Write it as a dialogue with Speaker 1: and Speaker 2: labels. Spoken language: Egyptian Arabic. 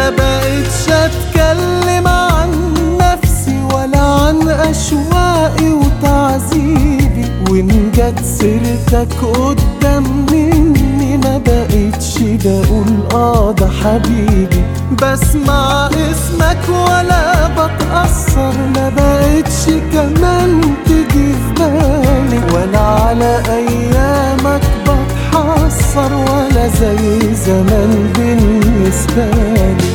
Speaker 1: ما بقتش اتكلم عن نفسي ولا عن اشواقي وتعذيبي وان جت سيرتك قدام مني ما بقتش بقول اه ده حبيبي بسمع اسمك ولا بتأثر ما بقتش كمان تيجي في بالي ولا على ايامك بتحسر ولا زي زمان بالنسبة لي